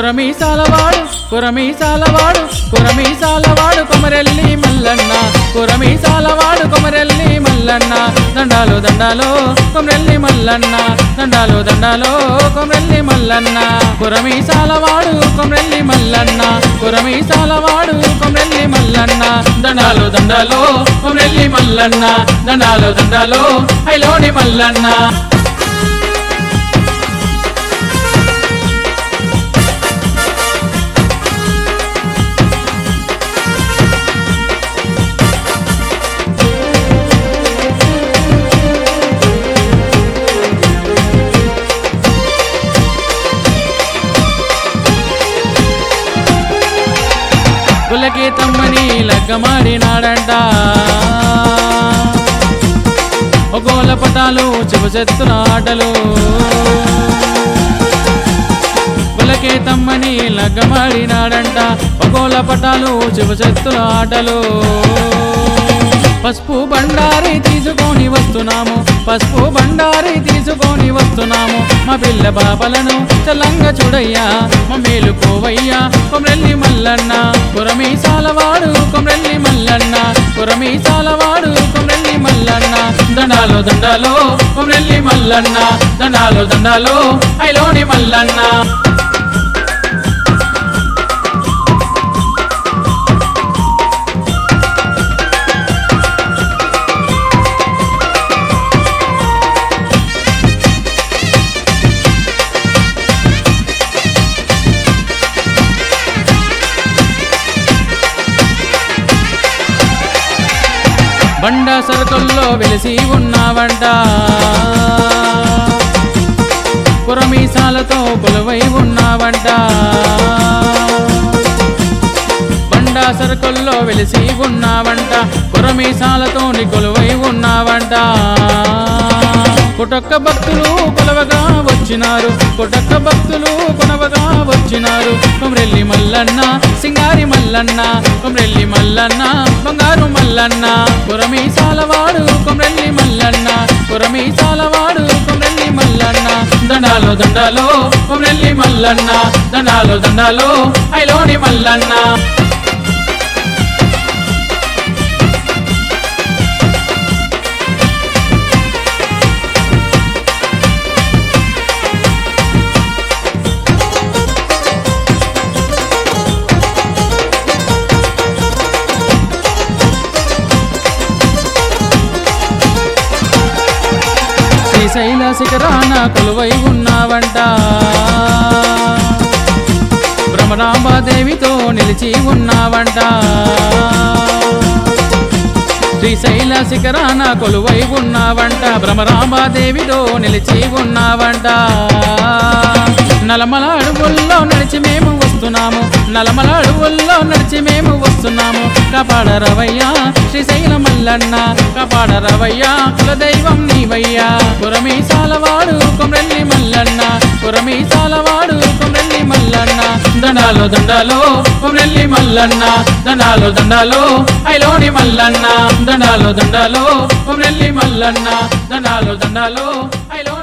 కురమీసాలవాడు కురమీసాలవాడు కురమీసాలవాడు కొమరెల్లి మల్లన్న కురమీసాలవాడు కొమరెల్లి మల్లన్న దండాలు దండాలో కొమరెల్లి మల్లన్న దండాలు దండాలో కొమరెల్లి మల్లన్న కురమీసాలవాడు కొమరెల్లి మల్లన్న కురమీసాలవాడు కొమరెల్లి మల్లన్న దండాలు దండాలో కొమరెల్లి మల్లన్న దండాలు దండాలో ఐలోని మల్లన్న గులకి తమ్మని లగ్గమాడినాడంట ఒగోల పటాలు చెబుచెత్తున ఆటలు గులకే తమ్మని లగ్గమాడినాడంట ఒగోల పటాలు చెబుచెత్తున ఆటలు పసుపు బండారి తీసుకొని వస్తున్నాము పసుపు బండారి తీసుకొని వస్తున్నాము మా పిల్ల బాబలను చల్లంగా చూడయ్యా మా మేలుకోవయ్యా కొమరెల్లి మల్లన్న కురమీసాలవాడు కొమరెల్లి మల్లన్న కురమీసాలవాడు కొమరెల్లి మల్లన్న దండాలో దండాలో కొమరెల్లి మల్లన్న దండాలో దండాలో ఐలోని మల్లన్న బండ సరుకుల్లో వెలిసి ఉన్నావంట కురమీసాలతో కొలువై ఉన్నావంట బండ సరుకుల్లో వెలిసి ఉన్నావంట కురమీసాలతో కొలువై ఉన్నావంట కుటొక్క భక్తులు కొలవగా వచ్చినారు కుటొక్క భక్తులు కొనవగా వచ్చినారు కొమరెల్లి మల్లన్న సింగారి మల్లన్న కొమరెల్లి మల్లన్న బంగారు మల్లన్న కురమీసాలవాడు కొమరెల్లి మల్లన్న కురమీసాలవాడు కొమరెల్లి మల్లన్న దండాలో దండాలో కొమరెల్లి మల్లన్న దండాలో దండాలో ఐలోని మల్లన్న శ్రీశైల శిఖరాన కొలువై ఉన్నావంట భ్రమరాంబాదేవితో నిలిచి ఉన్నావంట శ్రీశైల శిఖరాన కొలువై ఉన్నావంట భ్రమరాంబాదేవితో నిలిచి ఉన్నావంట నలమల అడవుల్లో నడిచి మేము వస్తున్నాము నలమల అడవుల్లో నడిచి మేము వస్తున్నాము కాపాడరవయ్యా శ్రీశైల మల్లన్న కాపాడరవయ్యా కులదైవం నీవయ్యా కురమీసాలవాడు కొమరెల్లి మల్లన్న కురమీసాలవాడు కొమరెల్లి మల్లన్న దండాలో దండాలో కొమరెల్లి మల్లన్న దండాలో దండాలో ఐలోని మల్లన్న దండాలో దండాలో కొమరెల్లి మల్లన్న దండాలో దండాలో ఐలో